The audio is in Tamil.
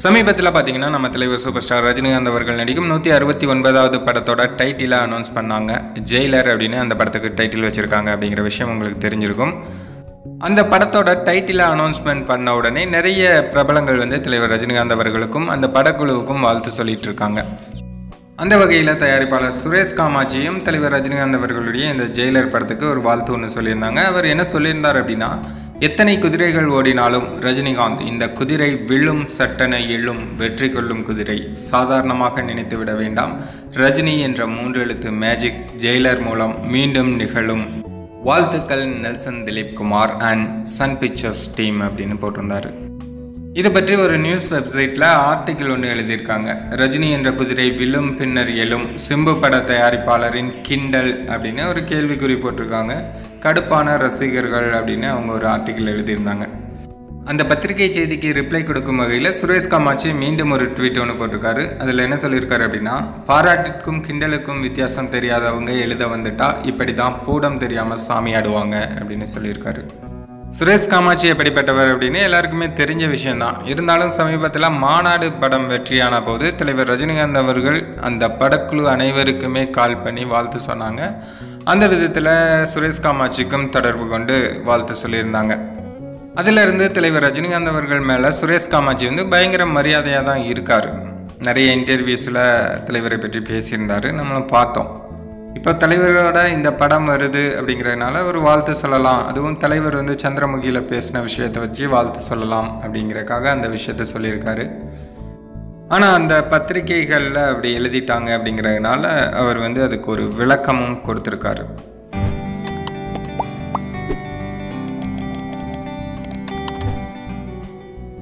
சமீபத்தில் பார்த்தீங்கன்னா நம்ம தலைவர் சூப்பர் ஸ்டார் ரஜினிகாந்த் அவர்கள் நடிக்கும் நூற்றி அறுபத்தி ஒன்பதாவது படத்தோட டைட்டிலை அனௌன்ஸ் பண்ணாங்க ஜெயிலர் அப்படின்னு அந்த படத்துக்கு டைட்டில் வச்சுருக்காங்க அப்படிங்கிற விஷயம் உங்களுக்கு தெரிஞ்சிருக்கும் அந்த படத்தோட டைட்டிலை அனௌன்ஸ்மெண்ட் பண்ண உடனே நிறைய பிரபலங்கள் வந்து தலைவர் ரஜினிகாந்த் அவர்களுக்கும் அந்த படக்குழுவுக்கும் வாழ்த்து சொல்லிட்டு இருக்காங்க அந்த வகையில் தயாரிப்பாளர் சுரேஷ் காமாட்சியும் தலைவர் ரஜினிகாந்த் அவர்களுடைய இந்த ஜெயிலர் படத்துக்கு ஒரு வாழ்த்து ஒன்று சொல்லியிருந்தாங்க அவர் என்ன சொல்லியிருந்தார் அப்படின்னா எத்தனை குதிரைகள் ஓடினாலும் ரஜினிகாந்த் இந்த குதிரை விழும் சட்டனை எழும் வெற்றி கொள்ளும் குதிரை சாதாரணமாக நினைத்து விட வேண்டாம் ரஜினி என்ற மூன்று எழுத்து மேஜிக் ஜெயிலர் மூலம் மீண்டும் நிகழும் வாழ்த்துக்கள் Nelson Dilip Kumar and Sun Pictures team அப்படின்னு போட்டிருந்தாரு இது பற்றி ஒரு நியூஸ் வெப்சைட்டில் ஆர்டிக்கிள் ஒன்று எழுதியிருக்காங்க ரஜினி என்ற குதிரை வில்லும் பின்னர் எழும் சிம்பு பட தயாரிப்பாளரின் கிண்டல் அப்படின்னு ஒரு கேள்விக்குறி போட்டிருக்காங்க கடுப்பான ரசிகர்கள் அப்படின்னு அவங்க ஒரு ஆர்டிக்கிள் எழுதியிருந்தாங்க அந்த பத்திரிகை செய்திக்கு ரிப்ளை கொடுக்கும் வகையில் சுரேஷ் காமாட்சி மீண்டும் ஒரு ட்வீட் ஒன்று போட்டிருக்காரு அதில் என்ன சொல்லியிருக்காரு அப்படின்னா பாராட்டிற்கும் கிண்டலுக்கும் வித்தியாசம் தெரியாதவங்க எழுத வந்துட்டா இப்படி தான் பூடம் தெரியாமல் சாமி ஆடுவாங்க அப்படின்னு சொல்லியிருக்காரு சுரேஷ் காமாட்சி எப்படிப்பட்டவர் அப்படின்னு எல்லாருக்குமே தெரிஞ்ச விஷயம்தான் இருந்தாலும் சமீபத்தில் மாநாடு படம் வெற்றியான போது தலைவர் ரஜினிகாந்த் அவர்கள் அந்த படக்குழு அனைவருக்குமே கால் பண்ணி வாழ்த்து சொன்னாங்க அந்த விதத்தில் சுரேஷ் காமாட்சிக்கும் தொடர்பு கொண்டு வாழ்த்து சொல்லியிருந்தாங்க அதிலிருந்து தலைவர் ரஜினிகாந்த் அவர்கள் மேலே சுரேஷ் காமாட்சி வந்து பயங்கர மரியாதையாக தான் இருக்கார் நிறைய இன்டர்வியூஸில் தலைவரை பற்றி பேசியிருந்தார் நம்மளும் பார்த்தோம் இப்போ தலைவரோட இந்த படம் வருது அப்படிங்கிறதுனால ஒரு வாழ்த்து சொல்லலாம் அதுவும் தலைவர் வந்து சந்திரமுகியில் பேசின விஷயத்தை வச்சு வாழ்த்து சொல்லலாம் அப்படிங்கிறக்காக அந்த விஷயத்த சொல்லியிருக்காரு ஆனால் அந்த பத்திரிகைகளில் அப்படி எழுதிட்டாங்க அப்படிங்கிறதுனால அவர் வந்து அதுக்கு ஒரு விளக்கமும் கொடுத்துருக்காரு